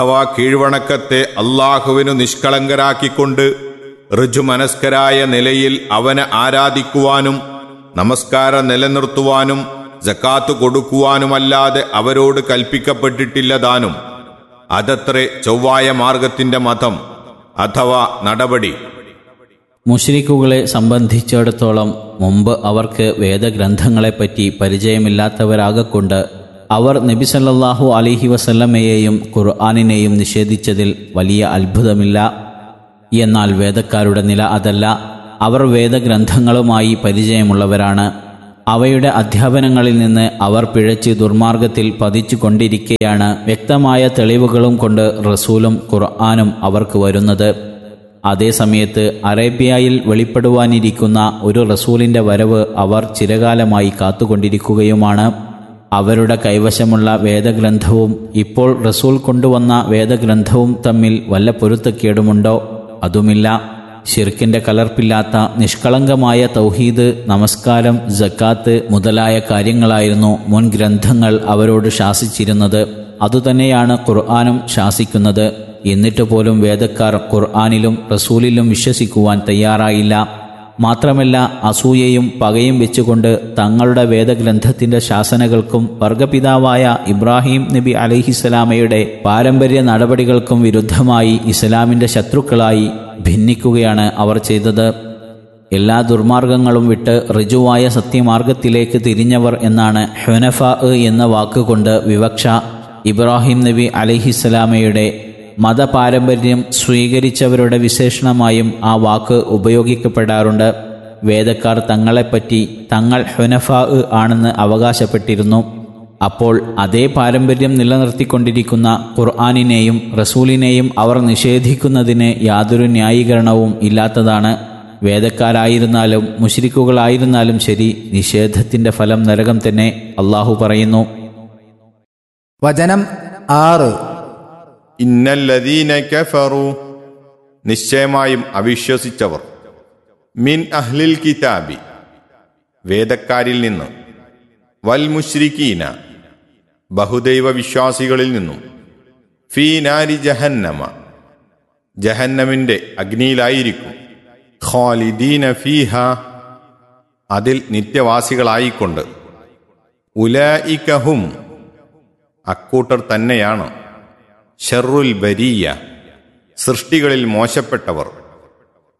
അഥവാ കീഴ്വണക്കത്തെ അള്ളാഹുവിനു നിഷ്കളങ്കരാക്കിക്കൊണ്ട് ഋജുമനസ്കരായ നിലയിൽ അവനെ ആരാധിക്കുവാനും നമസ്കാരം നിലനിർത്തുവാനും ജക്കാത്ത് കൊടുക്കുവാനുമല്ലാതെ അവരോട് കൽപ്പിക്കപ്പെട്ടിട്ടില്ല താനും അതത്രേ ചൊവ്വായ മാർഗത്തിന്റെ മതം അഥവാ നടപടി മുഷ്രിക്കുകളെ സംബന്ധിച്ചിടത്തോളം മുമ്പ് അവർക്ക് വേദഗ്രന്ഥങ്ങളെപ്പറ്റി പരിചയമില്ലാത്തവരാകൊണ്ട് അവർ നബി സല്ലല്ലാഹു അലിഹി വസല്ലമയെയും ഖുർആാനിനെയും നിഷേധിച്ചതിൽ വലിയ അത്ഭുതമില്ല എന്നാൽ വേദക്കാരുടെ നില അതല്ല അവർ വേദഗ്രന്ഥങ്ങളുമായി പരിചയമുള്ളവരാണ് അവയുടെ അധ്യാപനങ്ങളിൽ നിന്ന് അവർ പിഴച്ച് ദുർമാർഗത്തിൽ പതിച്ചു കൊണ്ടിരിക്കെയാണ് വ്യക്തമായ തെളിവുകളും കൊണ്ട് റസൂലും ഖുർആാനും അവർക്ക് വരുന്നത് അതേസമയത്ത് അറേബ്യയിൽ വെളിപ്പെടുവാനിരിക്കുന്ന ഒരു റസൂലിന്റെ വരവ് അവർ ചിരകാലമായി കാത്തുകൊണ്ടിരിക്കുകയുമാണ് അവരുടെ കൈവശമുള്ള വേദഗ്രന്ഥവും ഇപ്പോൾ റസൂൽ കൊണ്ടുവന്ന വേദഗ്രന്ഥവും തമ്മിൽ വല്ല പൊരുത്തക്കേടുമുണ്ടോ അതുമില്ല ഷിർക്കിന്റെ കലർപ്പില്ലാത്ത നിഷ്കളങ്കമായ തൗഹീദ് നമസ്കാരം ജക്കാത്ത് മുതലായ കാര്യങ്ങളായിരുന്നു മുൻ ഗ്രന്ഥങ്ങൾ അവരോട് ശാസിച്ചിരുന്നത് അതുതന്നെയാണ് ഖുർആാനും ശാസിക്കുന്നത് എന്നിട്ട് പോലും വേദക്കാർ ഖുർആാനിലും റസൂലിലും വിശ്വസിക്കുവാൻ തയ്യാറായില്ല മാത്രമല്ല അസൂയയും പകയും വെച്ചുകൊണ്ട് തങ്ങളുടെ വേദഗ്രന്ഥത്തിന്റെ ശാസനകൾക്കും വർഗപിതാവായ ഇബ്രാഹിം നബി അലഹിസ്സലാമയുടെ പാരമ്പര്യ നടപടികൾക്കും വിരുദ്ധമായി ഇസ്ലാമിന്റെ ശത്രുക്കളായി ഭിന്നിക്കുകയാണ് അവർ ചെയ്തത് എല്ലാ ദുർമാർഗങ്ങളും വിട്ട് ഋജുവായ സത്യമാർഗത്തിലേക്ക് തിരിഞ്ഞവർ എന്നാണ് ഹുനഫ എന്ന വാക്കുകൊണ്ട് വിവക്ഷ ഇബ്രാഹിം നബി അലഹിസ്സലാമയുടെ മതപാരമ്പര്യം സ്വീകരിച്ചവരുടെ വിശേഷണമായും ആ വാക്ക് ഉപയോഗിക്കപ്പെടാറുണ്ട് വേദക്കാർ തങ്ങളെപ്പറ്റി തങ്ങൾ ഹുനഫാ ആണെന്ന് അവകാശപ്പെട്ടിരുന്നു അപ്പോൾ അതേ പാരമ്പര്യം നിലനിർത്തിക്കൊണ്ടിരിക്കുന്ന ഖുർആാനിനെയും റസൂലിനെയും അവർ നിഷേധിക്കുന്നതിന് യാതൊരു ന്യായീകരണവും ഇല്ലാത്തതാണ് വേദക്കാരായിരുന്നാലും മുഷിരിക്കുകളായിരുന്നാലും ശരി നിഷേധത്തിന്റെ ഫലം നരകം തന്നെ അള്ളാഹു പറയുന്നു വചനം ആറ് ഇന്നല്ലദീന കഫറു നിശ്ചയമായും അവിശ്വസിച്ചവർ മിൻ അഹ്ലിൽ കിതാബി വേദക്കാരിൽ നിന്ന് വൽ മുശ്രിക്കീന ബഹുദൈവ വിശ്വാസികളിൽ നിന്നും ഫീ നാരി ജഹന്നമ ജഹന്നമിന്റെ അഗ്നിയിലായിരിക്കും ഖാലിദീന ഫീഹ അതിൽ നിത്യവാസികളായിക്കൊണ്ട് ഉലഇകഹും അക്കൂട്ടർ തന്നെയാണ് ഷെറുൽ ബരീയ സൃഷ്ടികളിൽ മോശപ്പെട്ടവർ